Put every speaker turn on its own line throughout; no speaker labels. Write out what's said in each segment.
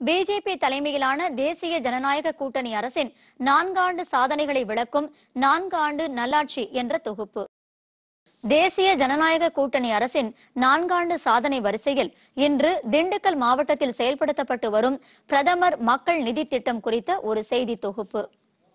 BJP தலைமையிலான தேசிய ஜனநாயக கூட்டணி அரசின் நான்காண்டு சாதனைகளை விளக்கும் நான்காண்டு நல்லாட்சி என்ற தொகுப்பு தேசிய ஜனநாயக கூட்டணி அரசின் நான்காண்டு சாதனை வரிசையில் இன்று திண்டுக்கல் மாவட்டத்தில் செயல்படுத்தப்பட்டு வரும் பிரதமர் மக்கள் நிதி திட்டம் குறித்த ஒரு செய்தி தொகுப்பு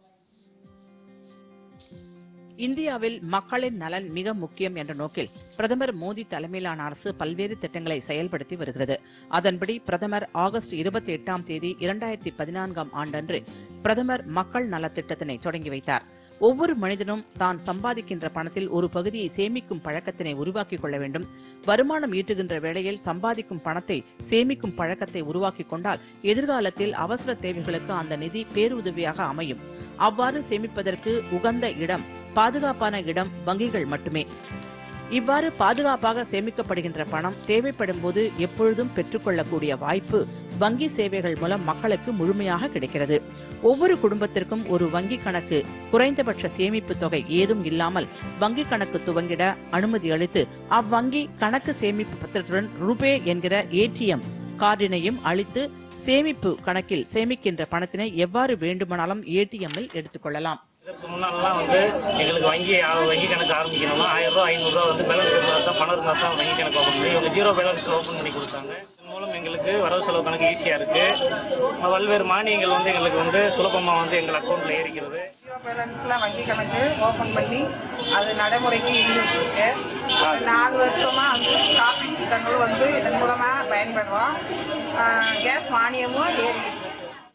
இந்தியாவில் மக்களின் நலன் மிக முக்கியம் என்ற நோக்கில் பிரதமர் மோடி தலைமையிலான அரசு பல்வேறு திட்டங்களை செயல்படுத்தி வருகிறது அதன்படி பிரதமர் ஆகஸ்ட் இருபத்தி எட்டாம் தேதி இரண்டாயிரத்தி பதினான்காம் ஆண்டன்று பிரதமர் மக்கள் நலத் திட்டத்தினை தொடங்கி வைத்தார் ஒவ்வொரு மனிதனும் தான் சம்பாதிக்கின்ற பணத்தில் ஒரு பகுதியை சேமிக்கும் பழக்கத்தினை உருவாக்கிக் கொள்ள வேண்டும் வருமானம் ஈட்டுகின்ற வேளையில் சம்பாதிக்கும் பணத்தை சேமிக்கும் பழக்கத்தை உருவாக்கிக் கொண்டால் எதிர்காலத்தில் அவசர தேவைகளுக்கு அந்த நிதி பேருதவியாக அமையும் அவ்வாறு சேமிப்பதற்கு உகந்த இடம் பாதுகாப்பான இடம் வங்கிகள் மட்டுமே இவ்வாறு பாதுகாப்பாக சேமிக்கப்படுகின்ற பணம் தேவைப்படும் போது எப்பொழுதும் பெற்றுக்கொள்ளக்கூடிய வாய்ப்பு வங்கி சேவைகள் மூலம் மக்களுக்கு முழுமையாக கிடைக்கிறது ஒவ்வொரு குடும்பத்திற்கும் ஒரு வங்கி கணக்கு குறைந்தபட்ச சேமிப்பு தொகை ஏதும் இல்லாமல் வங்கி கணக்கு துவங்கிட அனுமதி அளித்து அவ்வங்கி கணக்கு சேமிப்பு பத்திரத்துடன் ரூபே என்கிற ஏடிஎம் கார்டினையும் அளித்து சேமிப்பு கணக்கில் சேமிக்கின்ற பணத்தினை எவ்வாறு வேண்டுமானாலும் ஏடிஎம்மில் எடுத்துக்கொள்ளலாம்
இதற்கு முன்னாடிலாம் வந்து எங்களுக்கு வங்கி வங்கி கணக்கு ஆரம்பிக்கணும்னா ஆயிரம் ரூபா ஐநூறுரூவா வந்து பேலன்ஸ் இருந்தால் தான் பணம் இருந்தால் தான் வங்கி கணக்கு ஓப்பன் பண்ணி இவங்க ஜீரோ பேலன்ஸ் ஓப்பன் பண்ணி கொடுத்தாங்க இதன் மூலம் எங்களுக்கு வரவு செலவு கணக்கு ஈஸியாக இருக்குது பல்வேறு மானியங்கள் வந்து எங்களுக்கு வந்து சுலபமாக வந்து எங்கள் அக்கௌண்ட்டில் ஏறிக்கிறது
ஜீரோ பேலன்ஸ்ல வங்கி கணக்கு ஓபன் பண்ணி அது நடைமுறைக்கு இருந்துட்டு இருக்கு அது நாலு வருஷமா வந்து காப்பீட்டு திட்டங்களும் வந்து இதன் மூலமா பயன்படுறோம் ஆஹ் கேஸ் மானியமும் ஏறிக்கிட்டு இருக்கு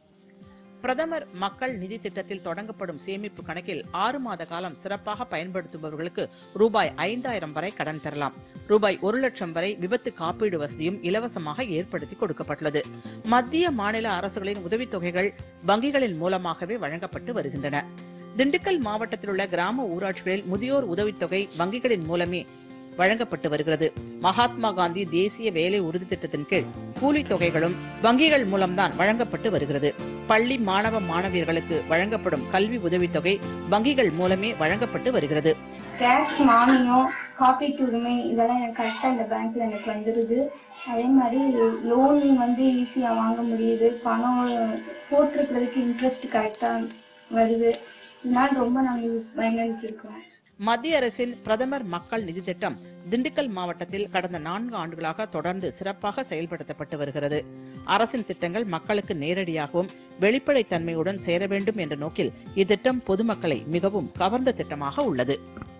பிரதமர் மக்கள் நிதி திட்டத்தில் தொடங்கப்படும் சேமிப்பு கணக்கில் ஆறு மாத காலம் சிறப்பாக பயன்படுத்துபவர்களுக்கு ரூபாய் ஐந்தாயிரம் வரை கடன் பெறலாம் ரூபாய் ஒரு லட்சம் வரை விபத்து காப்பீடு வசதியும் இலவசமாக ஏற்படுத்தி கொடுக்கப்பட்டுள்ளது மத்திய மாநில அரசுகளின் உதவித்தொகைகள் வங்கிகளின் மூலமாகவே வழங்கப்பட்டு வருகின்றன திண்டுக்கல் மாவட்டத்தில் உள்ள கிராம ஊராட்சிகளில் முதியோர் உதவித்தொகை வங்கிகளின் மூலமே வழங்கப்பட்டு வருகிறது மகாத்மா காந்தி தேசிய வேலை உறுதி திட்டத்தின் கீழ் கூலித் தொகைகளும் வங்கிகள் மூலம்தான் வழங்கப்பட்டு வருகிறது பள்ளி மாணவ மாணவியர்களுக்கு வழங்கப்படும் கல்வி உதவித்தொகை வங்கிகள் மூலமே வழங்கப்பட்டு வருகிறது
கேஷ் மானியம் காப்பீட்டு உரிமை இதெல்லாம் எனக்கு கரெக்டாக இந்த பேங்க்ல எனக்கு வந்துடுது அதே மாதிரி லோன் வந்து ஈஸியாக வாங்க முடியுது பணம் போட்டிருக்கிறதுக்கு இன்ட்ரெஸ்ட் கரெக்டாக வருது இதனால ரொம்ப நாங்கள் பயனளிச்சிருக்கோம்
மத்திய அரசின் பிரதமர் மக்கள் நிதி திட்டம் திண்டுக்கல் மாவட்டத்தில் கடந்த நான்கு ஆண்டுகளாக தொடர்ந்து சிறப்பாக செயல்படுத்தப்பட்டு வருகிறது அரசின் திட்டங்கள் மக்களுக்கு நேரடியாகவும் வெளிப்படைத்தன்மையுடன் சேர வேண்டும் என்ற நோக்கில் இத்திட்டம் பொதுமக்களை மிகவும் கவர்ந்த திட்டமாக உள்ளது